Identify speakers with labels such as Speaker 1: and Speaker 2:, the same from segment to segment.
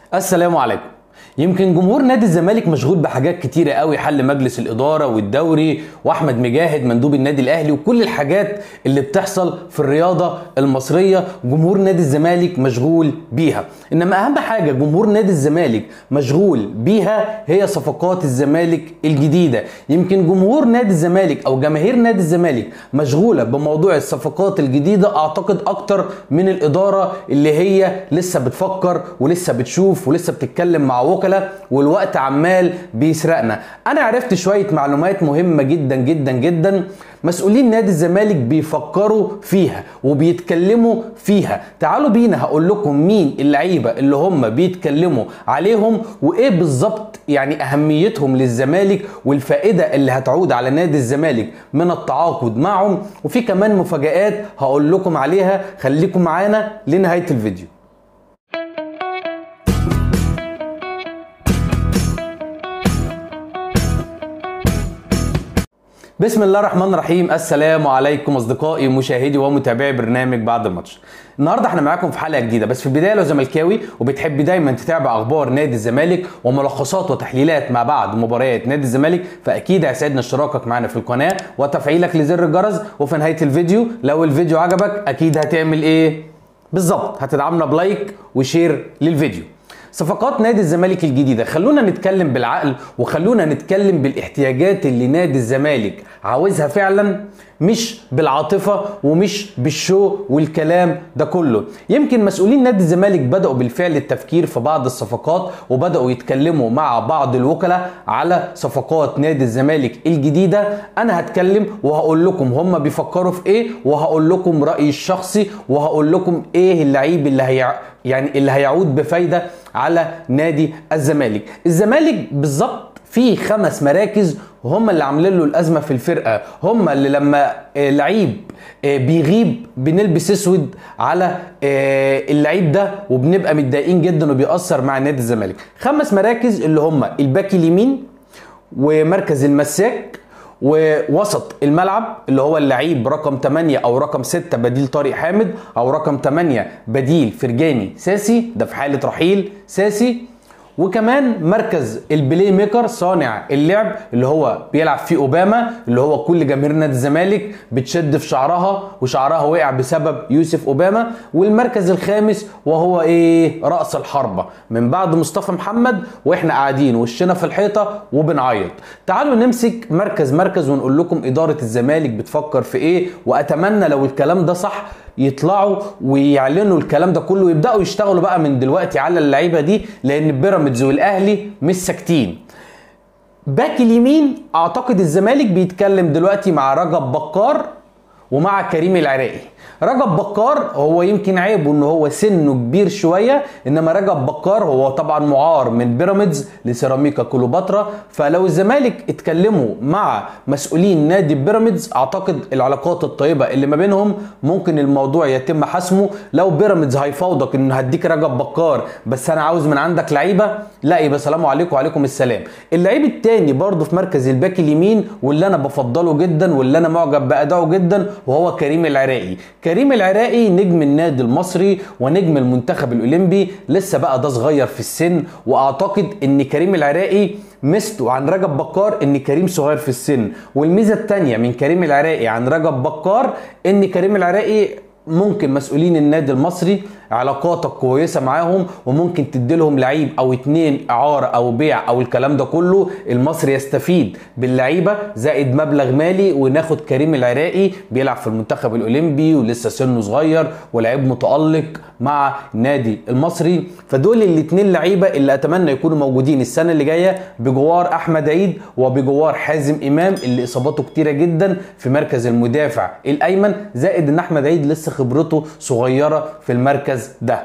Speaker 1: السلام عليكم يمكن جمهور نادي الزمالك مشغول بحاجات كتيرة قوي حل مجلس الإدارة والدوري وأحمد مجاهد مندوب النادي الأهلي وكل الحاجات اللي بتحصل في الرياضة المصرية جمهور نادي الزمالك مشغول بيها إنما أهم حاجة جمهور نادي الزمالك مشغول بيها هي صفقات الزمالك الجديدة يمكن جمهور نادي الزمالك أو جماهير نادي الزمالك مشغولة بموضوع الصفقات الجديدة أعتقد أكتر من الإدارة اللي هي لسه بتفكر ولسه بتشوف ولسه بتتكلم مع وكلاء والوقت عمال بيسرقنا انا عرفت شويه معلومات مهمه جدا جدا جدا مسؤولين نادي الزمالك بيفكروا فيها وبيتكلموا فيها تعالوا بينا هقول لكم مين اللعيبه اللي هم بيتكلموا عليهم وايه بالظبط يعني اهميتهم للزمالك والفائده اللي هتعود على نادي الزمالك من التعاقد معهم وفي كمان مفاجآت هقول لكم عليها خليكم معانا لنهايه الفيديو بسم الله الرحمن الرحيم السلام عليكم اصدقائي مشاهدي ومتابعي برنامج بعد الماتش النهارده احنا معاكم في حلقه جديده بس في البدايه لو زملكاوي وبتحب دايما تتابع اخبار نادي الزمالك وملخصات وتحليلات مع بعض مباريات نادي الزمالك فاكيد هيسعدنا اشتراكك معنا في القناه وتفعيلك لزر الجرس وفي نهايه الفيديو لو الفيديو عجبك اكيد هتعمل ايه بالظبط هتدعمنا بلايك وشير للفيديو صفقات نادي الزمالك الجديده خلونا نتكلم بالعقل وخلونا نتكلم بالاحتياجات اللي نادي الزمالك عاوزها فعلا مش بالعاطفه ومش بالشو والكلام ده كله يمكن مسؤولين نادي الزمالك بداوا بالفعل التفكير في بعض الصفقات وبداوا يتكلموا مع بعض الوكلاء على صفقات نادي الزمالك الجديده انا هتكلم وهقول لكم هم بيفكروا في ايه وهقول لكم رايي الشخصي وهقول لكم ايه اللعيب اللي هي يعني اللي هيعود بفايده على نادي الزمالك الزمالك بالظبط في خمس مراكز هم اللي عاملين له الازمه في الفرقه هم اللي لما لعيب بيغيب بنلبس اسود على اللعيب ده وبنبقى متضايقين جدا وبيأثر مع نادي الزمالك خمس مراكز اللي هم الباك اليمين ومركز المساك ووسط الملعب اللي هو اللعيب رقم 8 او رقم 6 بديل طارق حامد او رقم 8 بديل فرجاني ساسي ده في حاله رحيل ساسي وكمان مركز البلاي ميكر صانع اللعب اللي هو بيلعب فيه اوباما اللي هو كل جماهير نادي الزمالك بتشد في شعرها وشعرها وقع بسبب يوسف اوباما والمركز الخامس وهو ايه راس الحربه من بعد مصطفى محمد واحنا قاعدين وشنا في الحيطه وبنعيط تعالوا نمسك مركز مركز ونقول لكم اداره الزمالك بتفكر في ايه واتمنى لو الكلام ده صح يطلعوا ويعلنوا الكلام ده كله ويبداوا يشتغلوا بقى من دلوقتي على اللعيبه دي لان بيراميدز والاهلي مش ساكتين باك اليمين اعتقد الزمالك بيتكلم دلوقتي مع رجب بكار ومع كريم العراقي رجب بكار هو يمكن عيبه ان هو سنه كبير شويه انما رجب بكار هو طبعا معار من بيراميدز لسيراميكا كليوباترا فلو الزمالك اتكلموا مع مسؤولين نادي بيراميدز اعتقد العلاقات الطيبه اللي ما بينهم ممكن الموضوع يتم حسمه لو بيراميدز هيفاوضك انه هديك رجب بكار بس انا عاوز من عندك لعيبه لا يبقى سلام عليكم وعليكم السلام اللعيب الثاني برضه في مركز الباك اليمين واللي انا بفضله جدا واللي انا معجب بادائه جدا وهو كريم العراقي كريم العراقي نجم النادي المصري ونجم المنتخب الاولمبي لسه بقى ده صغير في السن واعتقد ان كريم العراقي ميزته عن رجب بكار ان كريم صغير في السن والميزه الثانيه من كريم العراقي عن رجب بكار ان كريم العراقي ممكن مسؤولين النادي المصري علاقاتك كويسه معاهم وممكن تدي لهم لعيب او اتنين اعاره او بيع او الكلام ده كله المصري يستفيد باللعيبه زائد مبلغ مالي وناخد كريم العراقي بيلعب في المنتخب الاولمبي ولسه سنه صغير ولعيب متالق مع النادي المصري فدول الاتنين لعيبه اللي اتمنى يكونوا موجودين السنه اللي جايه بجوار احمد عيد وبجوار حازم امام اللي اصاباته كتيره جدا في مركز المدافع الايمن زائد ان احمد عيد لسه خبرته صغيره في المركز المركز ده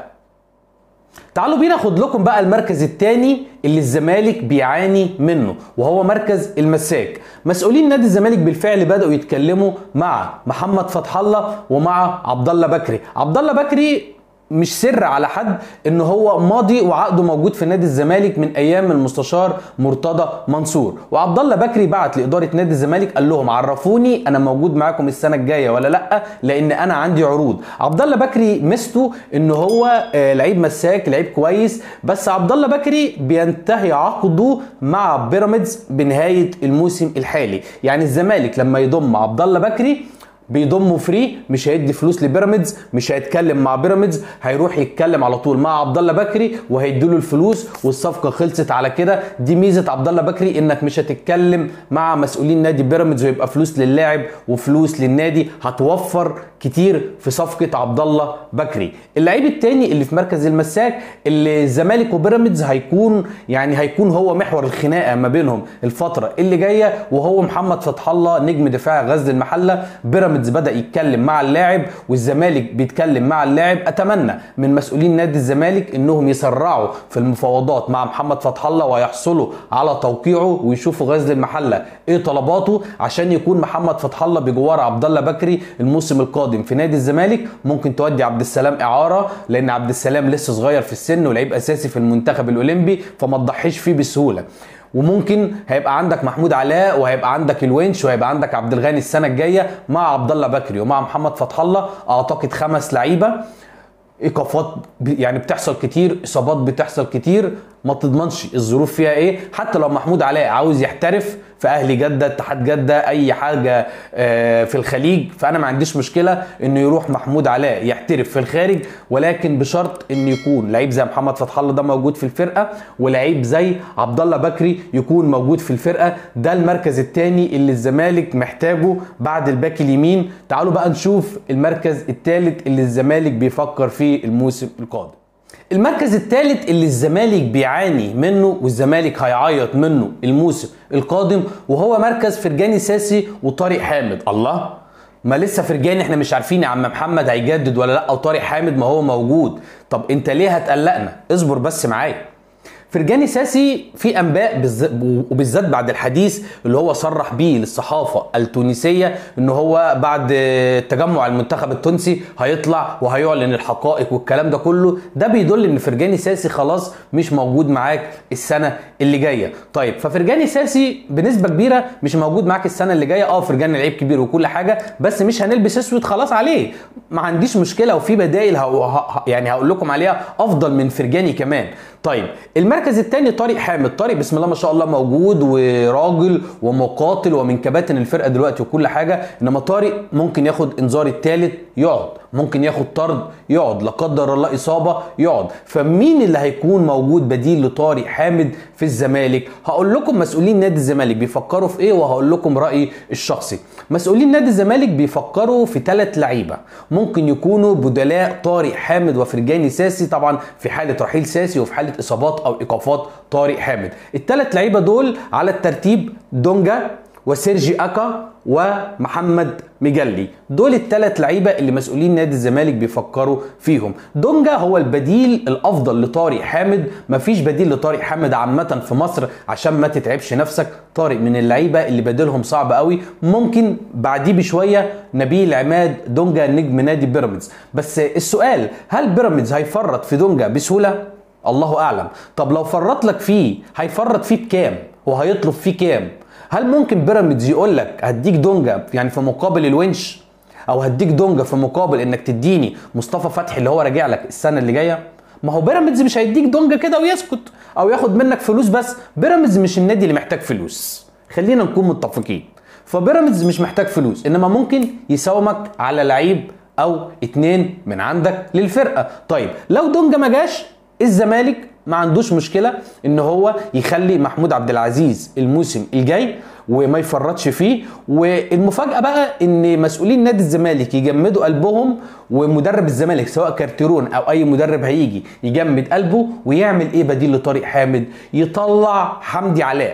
Speaker 1: تعالوا بينا اخد لكم بقى المركز الثاني اللي الزمالك بيعاني منه وهو مركز المساك مسؤولين نادي الزمالك بالفعل بداوا يتكلموا مع محمد فتح الله ومع عبد الله بكري عبد الله بكري مش سر على حد ان هو ماضي وعقده موجود في نادي الزمالك من ايام المستشار مرتضى منصور وعبد الله بكري بعت لاداره نادي الزمالك قال لهم عرفوني انا موجود معاكم السنه الجايه ولا لا لان انا عندي عروض عبد الله بكري ميزته ان هو آه، لعيب مساك لعيب كويس بس عبد الله بكري بينتهي عقده مع بيراميدز بنهايه الموسم الحالي يعني الزمالك لما يضم عبد الله بكري بيضمه فري مش هيدي فلوس لبيراميدز مش هيتكلم مع بيراميدز هيروح يتكلم على طول مع عبد الله بكري وهيديله الفلوس والصفقه خلصت على كده دي ميزه عبد الله بكري انك مش هتتكلم مع مسؤولين نادي بيراميدز ويبقى فلوس للاعب وفلوس للنادي هتوفر كتير في صفقه عبد الله بكري اللعيب التاني اللي في مركز المساك اللي الزمالك وبيراميدز هيكون يعني هيكون هو محور الخناقه ما بينهم الفتره اللي جايه وهو محمد فتح الله نجم دفاع غزل المحله بيراميدز بدا يتكلم مع اللاعب والزمالك بيتكلم مع اللاعب اتمنى من مسؤولين نادي الزمالك انهم يسرعوا في المفاوضات مع محمد فتح الله ويحصلوا على توقيعه ويشوفوا غزل المحله ايه طلباته عشان يكون محمد فتح الله بجوار عبد الله بكري الموسم القادم في نادي الزمالك ممكن تودي عبد السلام اعاره لان عبد السلام لسه صغير في السن ولعيب اساسي في المنتخب الاولمبي فما تضحيش فيه بسهوله وممكن هيبقى عندك محمود علاء وهيبقى عندك الونش وهيبقى عندك عبد الغني السنه الجايه مع عبد الله بكري ومع محمد فتح الله اعتقد خمس لعيبه ايقافات ب- يعني بتحصل كتير اصابات بتحصل كتير ما تضمنش الظروف فيها ايه حتى لو محمود علاء عاوز يحترف في اهلي جده اتحاد جده اي حاجه آه، في الخليج فانا ما عنديش مشكله انه يروح محمود علاء يحترف في الخارج ولكن بشرط ان يكون لعيب زي محمد فتح الله ده موجود في الفرقه ولعيب زي عبد الله بكري يكون موجود في الفرقه ده المركز الثاني اللي الزمالك محتاجه بعد الباك اليمين تعالوا بقى نشوف المركز الثالث اللي الزمالك بيفكر فيه الموسم القادم المركز الثالث اللي الزمالك بيعاني منه والزمالك هيعيط منه الموسم القادم وهو مركز فرجاني ساسي وطارق حامد الله ما لسه فرجاني احنا مش عارفين يا عم محمد هيجدد ولا لا وطارق حامد ما هو موجود طب انت ليه هتقلقنا اصبر بس معايا فرجاني ساسي في انباء بالز- وبالذات بعد الحديث اللي هو صرح بيه للصحافه التونسيه ان هو بعد تجمع المنتخب التونسي هيطلع وهيعلن الحقائق والكلام ده كله ده بيدل ان فرجاني ساسي خلاص مش موجود معاك السنه اللي جايه طيب ففرجاني ساسي بنسبه كبيره مش موجود معاك السنه اللي جايه اه فرجاني لعيب كبير وكل حاجه بس مش هنلبس اسود خلاص عليه ما عنديش مشكله وفي بدائل هو ه- يعني هقول لكم عليها افضل من فرجاني كمان طيب المركز الثاني طارق حامد طارق بسم الله ما شاء الله موجود وراجل ومقاتل ومن كباتن الفرقه دلوقتي وكل حاجه انما طارق ممكن ياخد انذار الثالث يقعد ممكن ياخد طرد يقعد لا قدر الله اصابه يقعد فمين اللي هيكون موجود بديل لطارق حامد في الزمالك هقول لكم مسؤولين نادي الزمالك بيفكروا في ايه وهقول لكم رايي الشخصي مسؤولين نادي الزمالك بيفكروا في ثلاث لعيبه ممكن يكونوا بدلاء طارق حامد وفرجاني ساسي طبعا في حاله رحيل ساسي وفي حاله اصابات او ايقافات طارق حامد الثلاث لعيبه دول على الترتيب دونجا وسيرجي اكا ومحمد مجلي دول الثلاث لعيبه اللي مسؤولين نادي الزمالك بيفكروا فيهم دونجا هو البديل الافضل لطارق حامد مفيش بديل لطارق حامد عامه في مصر عشان ما تتعبش نفسك طارق من اللعيبه اللي بديلهم صعب قوي ممكن بعديه بشويه نبيل عماد دونجا نجم نادي بيراميدز بس السؤال هل بيراميدز هيفرط في دونجا بسهوله الله اعلم طب لو فرط لك فيه هيفرط فيه بكام وهيطلب فيه كام هل ممكن بيراميدز يقول لك هديك دونجا يعني في مقابل الونش او هديك دونجا في مقابل انك تديني مصطفى فتحي اللي هو راجع لك السنه اللي جايه ما هو بيراميدز مش هيديك دونجا كده ويسكت او ياخد منك فلوس بس بيراميدز مش النادي اللي محتاج فلوس خلينا نكون متفقين فبيراميدز مش محتاج فلوس انما ممكن يساومك على لعيب او اتنين من عندك للفرقه طيب لو دونجا ما جاش الزمالك ما عندوش مشكله ان هو يخلي محمود عبد العزيز الموسم الجاي وما يفرطش فيه والمفاجاه بقى ان مسؤولين نادي الزمالك يجمدوا قلبهم ومدرب الزمالك سواء كارتيرون او اي مدرب هيجي يجمد قلبه ويعمل ايه بديل لطارق حامد يطلع حمدي علاء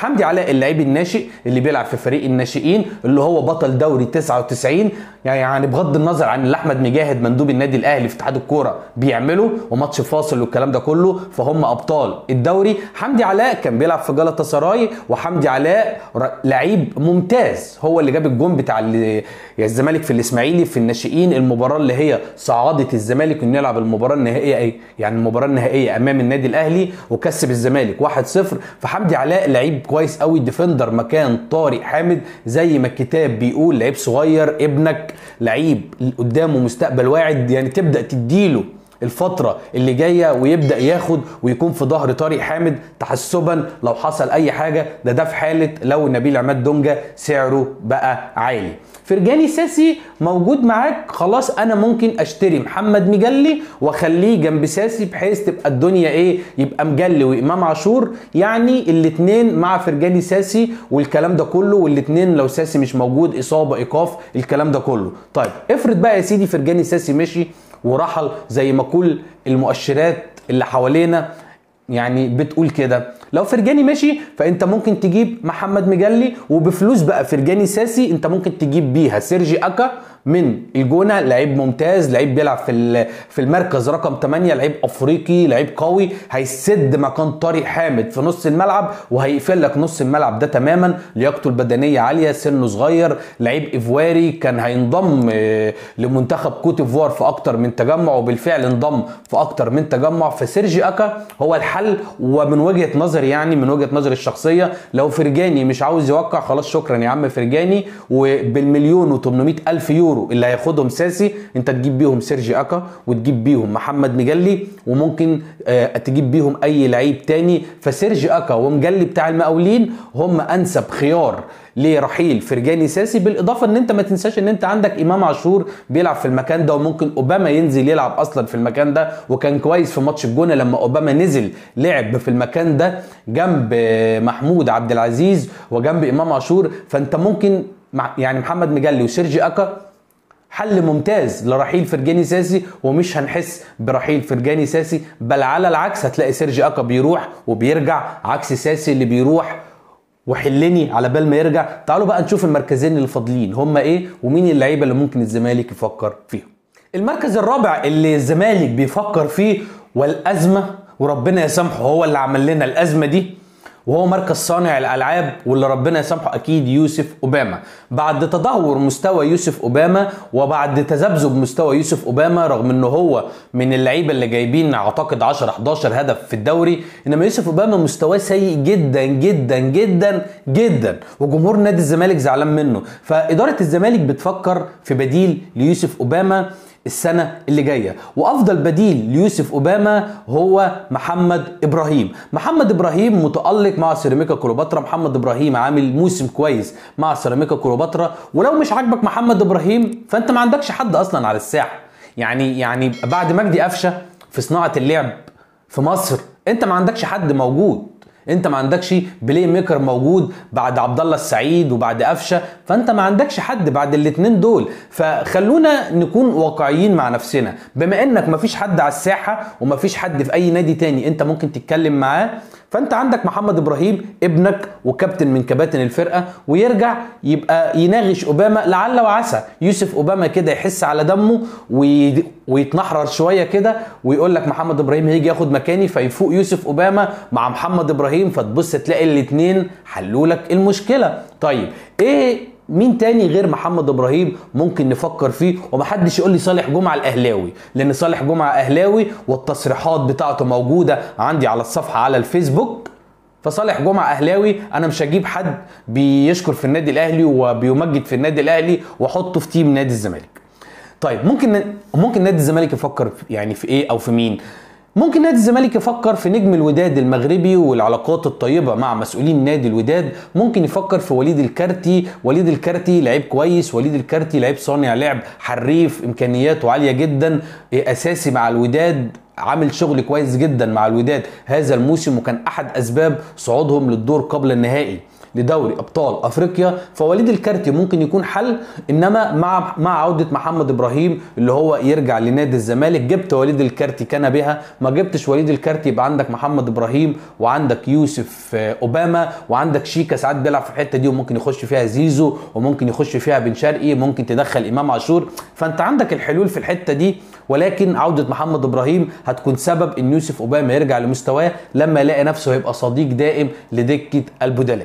Speaker 1: حمدي علاء اللعيب الناشئ اللي بيلعب في فريق الناشئين اللي هو بطل دوري 99 يعني بغض النظر عن اللي احمد مجاهد مندوب النادي الاهلي في اتحاد الكوره بيعمله وماتش فاصل والكلام ده كله فهم ابطال الدوري حمدي علاء كان بيلعب في جلطة سراي وحمدي علاء لعيب ممتاز هو اللي جاب الجون بتاع الزمالك في الاسماعيلي في الناشئين المباراه اللي هي صعدت الزمالك انه يلعب المباراه النهائيه ايه يعني المباراه النهائيه امام النادي الاهلي وكسب الزمالك 1-0 فحمدي علاء لعيب كويس قوي ديفندر مكان طارق حامد زي ما الكتاب بيقول لعيب صغير ابنك لعيب قدامه مستقبل واعد يعني تبدا تديله الفترة اللي جاية ويبدأ ياخد ويكون في ظهر طارق حامد تحسبا لو حصل أي حاجة ده ده في حالة لو نبيل عماد دونجا سعره بقى عالي فرجاني ساسي موجود معاك خلاص انا ممكن اشتري محمد مجلي واخليه جنب ساسي بحيث تبقى الدنيا ايه يبقى مجلي وامام عاشور يعني الاثنين مع فرجاني ساسي والكلام ده كله والاثنين لو ساسي مش موجود اصابه ايقاف الكلام ده كله طيب افرض بقى يا سيدي فرجاني ساسي مشي ورحل زي ما كل المؤشرات اللي حوالينا يعني بتقول كده لو فرجاني ماشي فانت ممكن تجيب محمد مجلي وبفلوس بقى فرجاني ساسي انت ممكن تجيب بيها سيرجي اكا من الجونه لعيب ممتاز لعيب بيلعب في في المركز رقم 8 لعيب افريقي لعيب قوي هيسد مكان طارق حامد في نص الملعب وهيقفل لك نص الملعب ده تماما لياقته البدنيه عاليه سنه صغير لعيب ايفواري كان هينضم آه، لمنتخب كوت ايفوار في اكتر من تجمع وبالفعل انضم في اكتر من تجمع فسيرجي اكا هو الحل ومن وجهه نظري يعني من وجهه نظري الشخصيه لو فرجاني مش عاوز يوقع خلاص شكرا يا عم فرجاني وبالمليون و800 الف يورو يورو اللي هياخدهم ساسي انت تجيب بيهم سيرجي اكا وتجيب بيهم محمد مجلي وممكن آه تجيب بيهم اي لعيب تاني فسيرجي اكا ومجلي بتاع المقاولين هم انسب خيار لرحيل فرجاني ساسي بالاضافه ان انت ما تنساش ان انت عندك امام عاشور بيلعب في المكان ده وممكن اوباما ينزل يلعب اصلا في المكان ده وكان كويس في ماتش الجونه لما اوباما نزل لعب في المكان ده جنب محمود عبد العزيز وجنب امام عاشور فانت ممكن يعني محمد مجلي وسيرجي اكا حل ممتاز لرحيل فرجاني ساسي ومش هنحس برحيل فرجاني ساسي بل على العكس هتلاقي سيرجي اكا بيروح وبيرجع عكس ساسي اللي بيروح وحلني على بال ما يرجع تعالوا بقى نشوف المركزين اللي فاضلين هم ايه ومين اللعيبه اللي ممكن الزمالك يفكر فيهم المركز الرابع اللي الزمالك بيفكر فيه والازمه وربنا يسامحه هو اللي عمل لنا الازمه دي وهو مركز صانع الالعاب واللي ربنا يسامحه اكيد يوسف اوباما بعد تدهور مستوى يوسف اوباما وبعد تذبذب مستوى يوسف اوباما رغم انه هو من اللعيبه اللي جايبين اعتقد 10 11 هدف في الدوري انما يوسف اوباما مستواه سيء جدا جدا جدا جدا وجمهور نادي الزمالك زعلان منه فاداره الزمالك بتفكر في بديل ليوسف اوباما السنة اللي جاية وأفضل بديل ليوسف أوباما هو محمد إبراهيم محمد إبراهيم متألق مع سيراميكا كليوباترا محمد إبراهيم عامل موسم كويس مع سيراميكا كليوباترا ولو مش عاجبك محمد إبراهيم فأنت ما عندكش حد أصلا على الساحة يعني يعني بعد مجدي قفشة في صناعة اللعب في مصر أنت ما عندكش حد موجود انت ما عندكش بلاي ميكر موجود بعد عبد الله السعيد وبعد قفشه فانت ما عندكش حد بعد الاثنين دول فخلونا نكون واقعيين مع نفسنا بما انك ما فيش حد على الساحه وما فيش حد في اي نادي تاني انت ممكن تتكلم معاه فانت عندك محمد ابراهيم ابنك وكابتن من كباتن الفرقه ويرجع يبقى يناغش اوباما لعل وعسى يوسف اوباما كده يحس على دمه وي... ويتنحرر شويه كده ويقول لك محمد ابراهيم هيجي ياخد مكاني فيفوق يوسف اوباما مع محمد ابراهيم فتبص تلاقي الاثنين حلوا لك المشكله طيب ايه مين تاني غير محمد ابراهيم ممكن نفكر فيه ومحدش يقول لي صالح جمعه الاهلاوي لان صالح جمعه اهلاوي والتصريحات بتاعته موجوده عندي على الصفحه على الفيسبوك فصالح جمعه اهلاوي انا مش هجيب حد بيشكر في النادي الاهلي وبيمجد في النادي الاهلي واحطه في تيم نادي الزمالك طيب ممكن ممكن نادي الزمالك يفكر يعني في ايه او في مين ممكن نادي الزمالك يفكر في نجم الوداد المغربي والعلاقات الطيبة مع مسؤولين نادي الوداد ممكن يفكر في وليد الكارتي وليد الكارتي لعيب كويس وليد الكارتي لعيب صانع لعب حريف امكانياته عالية جدا اساسي مع الوداد عامل شغل كويس جدا مع الوداد هذا الموسم وكان احد اسباب صعودهم للدور قبل النهائي لدوري ابطال افريقيا فوليد الكارتي ممكن يكون حل انما مع مع عوده محمد ابراهيم اللي هو يرجع لنادي الزمالك جبت وليد الكارتي كان بها ما جبتش وليد الكارتي يبقى عندك محمد ابراهيم وعندك يوسف آه، اوباما وعندك شيكا ساعات بيلعب في الحته دي وممكن يخش فيها زيزو وممكن يخش فيها بن شرقي ممكن تدخل امام عاشور فانت عندك الحلول في الحته دي ولكن عوده محمد ابراهيم هتكون سبب ان يوسف اوباما يرجع لمستواه لما يلاقي نفسه هيبقى صديق دائم لدكه البدلاء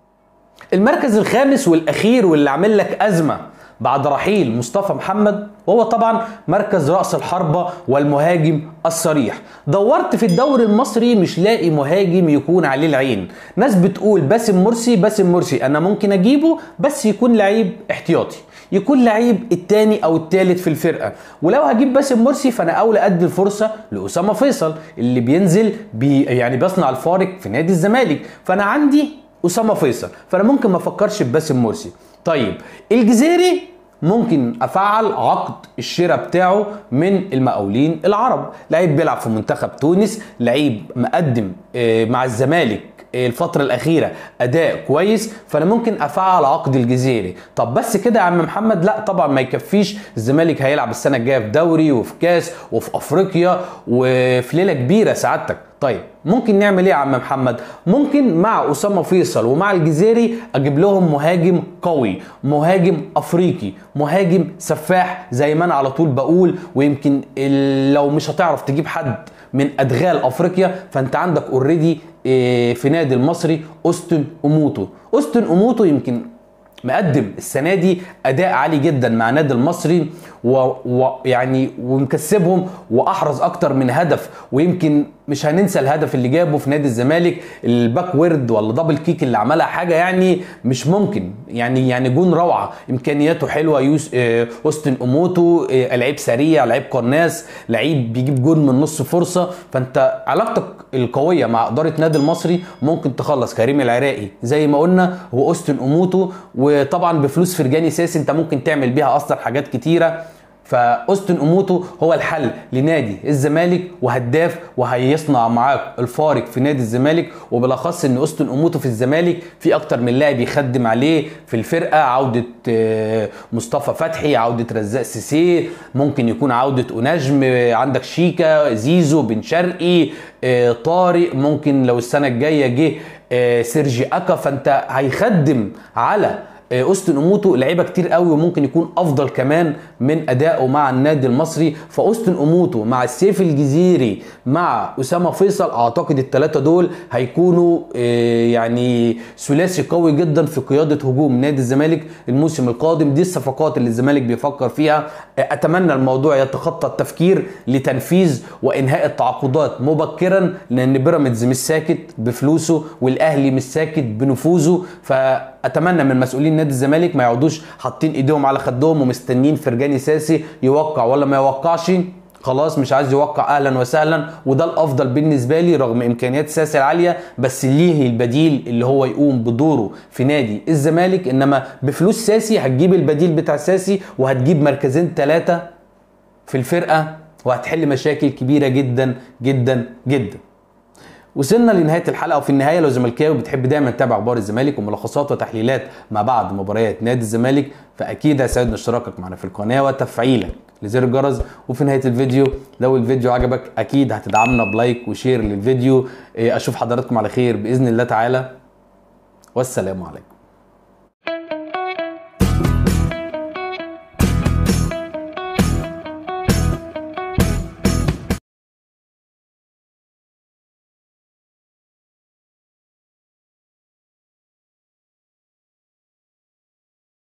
Speaker 1: المركز الخامس والاخير واللي عامل لك ازمه بعد رحيل مصطفى محمد وهو طبعا مركز راس الحربه والمهاجم الصريح دورت في الدوري المصري مش لاقي مهاجم يكون عليه العين ناس بتقول باسم مرسي باسم مرسي انا ممكن اجيبه بس يكون لعيب احتياطي يكون لعيب التاني او التالت في الفرقه ولو هجيب باسم مرسي فانا اولى ادي الفرصه لاسامه فيصل اللي بينزل بي يعني بيصنع الفارق في نادي الزمالك فانا عندي اسامه فيصل فانا ممكن ما افكرش بباسم مرسي طيب الجزيري ممكن افعل عقد الشراء بتاعه من المقاولين العرب لعيب بيلعب في منتخب تونس لعيب مقدم آه، مع الزمالك آه، الفترة الأخيرة أداء كويس فأنا ممكن أفعل عقد الجزيري طب بس كده يا عم محمد لا طبعا ما يكفيش الزمالك هيلعب السنة الجاية في دوري وفي كاس وفي أفريقيا وفي ليلة كبيرة سعادتك طيب ممكن نعمل ايه يا عم محمد ممكن مع اسامه فيصل ومع الجزيري اجيب لهم مهاجم قوي مهاجم افريقي مهاجم سفاح زي ما انا على طول بقول ويمكن ال- لو مش هتعرف تجيب حد من ادغال افريقيا فانت عندك اوريدي في نادي المصري اوستن اوموتو اوستن اوموتو يمكن مقدم السنه دي اداء عالي جدا مع نادي المصري ويعني ومكسبهم واحرز اكتر من هدف ويمكن مش هننسى الهدف اللي جابه في نادي الزمالك الباك وورد ولا دبل كيك اللي عملها حاجه يعني مش ممكن يعني يعني جون روعه امكانياته حلوه يوس آه، اوستن اوموتو آه، لعيب سريع لعيب قناص لعيب بيجيب جون من نص فرصه فانت علاقتك القويه مع اداره نادي المصري ممكن تخلص كريم العراقي زي ما قلنا واوستن اوموتو وطبعا بفلوس فرجاني ساسي انت ممكن تعمل بيها اصلا حاجات كتيره فاوستن اوموتو هو الحل لنادي الزمالك وهداف وهيصنع معاك الفارق في نادي الزمالك وبالاخص ان اوستن اوموتو في الزمالك في اكتر من لاعب يخدم عليه في الفرقه عوده آه، مصطفى فتحي عوده رزاق سيسي ممكن يكون عوده اوناجم آه، عندك شيكا زيزو بن شرقي آه، طارق ممكن لو السنه الجايه جه آه، سيرجي اكا فانت هيخدم على آه، اوستن اوموتو لعيبه كتير قوي وممكن يكون افضل كمان من ادائه مع النادي المصري فاوستن اوموتو مع السيف الجزيري مع اسامه فيصل اعتقد الثلاثه دول هيكونوا آه، يعني ثلاثي قوي جدا في قياده هجوم نادي الزمالك الموسم القادم دي الصفقات اللي الزمالك بيفكر فيها آه، اتمنى الموضوع يتخطى التفكير لتنفيذ وانهاء التعاقدات مبكرا لان بيراميدز مش ساكت بفلوسه والاهلي مش ساكت بنفوذه فاتمنى من مسؤولين نادي الزمالك ما يقعدوش حاطين ايديهم على خدهم ومستنيين فرجاني ساسي يوقع ولا ما يوقعش خلاص مش عايز يوقع اهلا وسهلا وده الافضل بالنسبه لي رغم امكانيات ساسي العاليه بس ليه البديل اللي هو يقوم بدوره في نادي الزمالك انما بفلوس ساسي هتجيب البديل بتاع ساسي وهتجيب مركزين ثلاثه في الفرقه وهتحل مشاكل كبيره جدا جدا جدا وصلنا لنهايه الحلقه وفي النهايه لو زملكاوي بتحب دايما تتابع اخبار الزمالك وملخصات وتحليلات ما بعد مباريات نادي الزمالك فاكيد هيسعدنا اشتراكك معنا في القناه وتفعيلك لزر الجرس وفي نهايه الفيديو لو الفيديو عجبك اكيد هتدعمنا بلايك وشير للفيديو إيه، اشوف حضراتكم على خير باذن الله تعالى والسلام عليكم